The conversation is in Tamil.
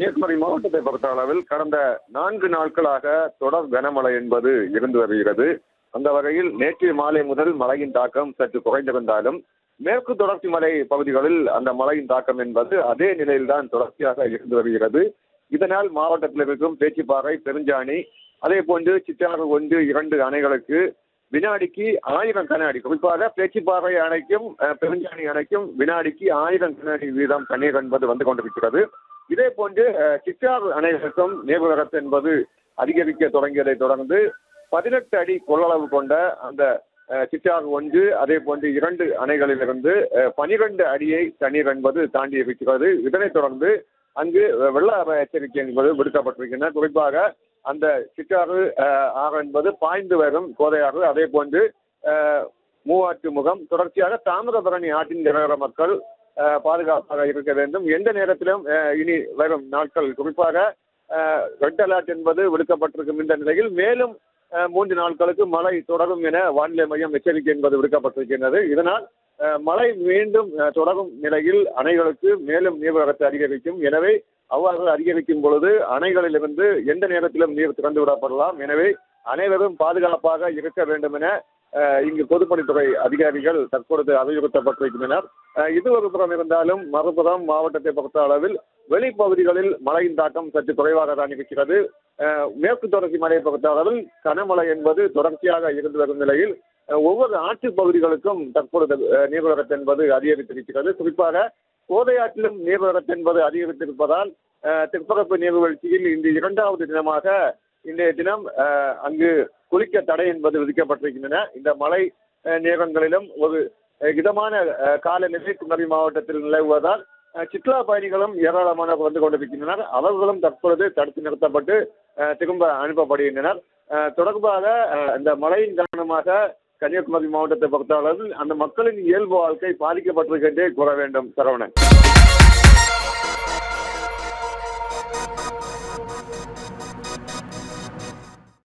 கன்னியாகுமரி மாவட்டத்தை பொறுத்த அளவில் கடந்த நான்கு நாட்களாக தொடர் கனமழை என்பது இருந்து வருகிறது அந்த வகையில் நேற்று மாலை முதல் மழையின் தாக்கம் சற்று குறைந்திருந்தாலும் மேற்கு தொடர்ச்சி மலை பகுதிகளில் அந்த மழையின் தாக்கம் என்பது அதே நிலையில்தான் தொடர்ச்சியாக இருந்து வருகிறது இதனால் மாவட்டத்தில் இருக்கும் பேச்சிப்பாறை பெருஞ்சாணி அதே போன்று சித்தாறு ஒன்று இரண்டு அணைகளுக்கு வினாடிக்கு ஆயிரம் கன அடி குறிப்பாக பேச்சிப்பாறை அணைக்கும் அஹ், பெருஞ்சாணி அணைக்கும் வினாடிக்கு ஆயிரம் கன அடி வீதம் தண்ணீர் என்பது வந்து கொண்டிருக்கிறது இதே போன்று அஹ், சித்தாறு அணைகளுக்கும் நீர்வரத்து என்பது அதிகரிக்க தொடங்கியதை தொடர்ந்து பதினெட்டு அடி கொள்ளளவு கொண்ட அந்த அஹ், சித்தாறு ஒன்று அதே போன்று இரண்டு அணைகளிலிருந்து பனிரெண்டு அடியை தண்ணீர் என்பது தாண்டி இருக்கிறது இதனைத் தொடர்ந்து அங்கு வெள்ள அபாய எச்சரிக்கை என்பது விடுக்கப்பட்டிருக்கின்றன குறிப்பாக அந்த சிற்றாறு அஹ், ஆறு என்பது பாய்ந்து வரும் கோதையாறு அதே போன்று அஹ், மூவாற்று முகம் தொடர்ச்சியாக தாமிரபரணி ஆற்றின் நிலவர மக்கள் அஹ், பாதுகாப்பாக இருக்க வேண்டும் எந்த நேரத்திலும் அஹ், இனி வரும் நாட்கள் குறிப்பாக ரெட் அலர்ட் என்பது விடுக்கப்பட்டிருக்கும் இந்த நிலையில் மேலும் அஹ், மூன்று நாட்களுக்கு மழை தொடரும் என வானிலை மையம் எச்சரிக்கை என்பது விடுக்கப்பட்டிருக்கின்றது இதனால் அஹ், மழை மீண்டும் அஹ், தொடரும் நிலையில் அணைகளுக்கு மேலும் நீர்வரத்து அதிகரிக்கும் எனவே அவ்வாறு அதிகரிக்கும் பொழுது அணைகளிலிருந்து எந்த நேரத்திலும் நீர் திறந்து விடப்படலாம் எனவே அனைவரும் பாதுகாப்பாக இருக்க வேண்டும் என அஹ், இங்கு பொதுப்பணித்துறை அதிகாரிகள் தற்பொழுது அறிவுறுத்தப்பட்டிருக்கின்றனர் அஹ், இது ஒரு புறம் இருந்தாலும் மறுபுறம் மாவட்டத்தை பொறுத்த அளவில் வெளிப்பகுதிகளில் மழையின் தாக்கம் சற்று குறைவாக தான் இருக்கிறது அஹ், மேற்கு தொடர்ச்சி மலையை பொறுத்த அளவில் கனமழை என்பது தொடர்ச்சியாக இருந்து வரும் நிலையில் அஹ், ஒவ்வொரு ஆற்றுப் பகுதிகளுக்கும் தற்பொழுது அஹ், நீர்வரத்து என்பது அதிகரித்திருக்கிறது குறிப்பாக கோதையாற்றிலும் நீர்வரத்து என்பது அதிகரித்திருப்பதால் அஹ், தெற்பரப்பு நீர்வீழ்ச்சியில் இந்த இரண்டாவது தினமாக இன்றைய தினம் அஹ், அங்கு குளிக்க தடை என்பது விதிக்கப்பட்டிருக்கின்றன இந்த மழை அஹ், நேரங்களிலும் ஒரு அஹ், இதமான அஹ், காலநிலை குமரி மாவட்டத்தில் நிலவுவதால் அஹ், சுற்றுலா பயணிகளும் ஏராளமானவர் வந்து கொண்டிருக்கின்றனர் அவர்களும் தற்பொழுது தடுத்து நிறுத்தப்பட்டு அஹ், திரும்ப அனுப்பப்படுகின்றனர் அஹ், தொடர்பாக அஹ், இந்த மழையின் காரணமாக கன்னியாகுமரி மாவட்டத்தை பொறுத்தளவில் அந்த மக்களின் இயல்பு வாழ்க்கை பாதிக்கப்பட்டிருக்கின்றே கூற வேண்டும் சரவணன்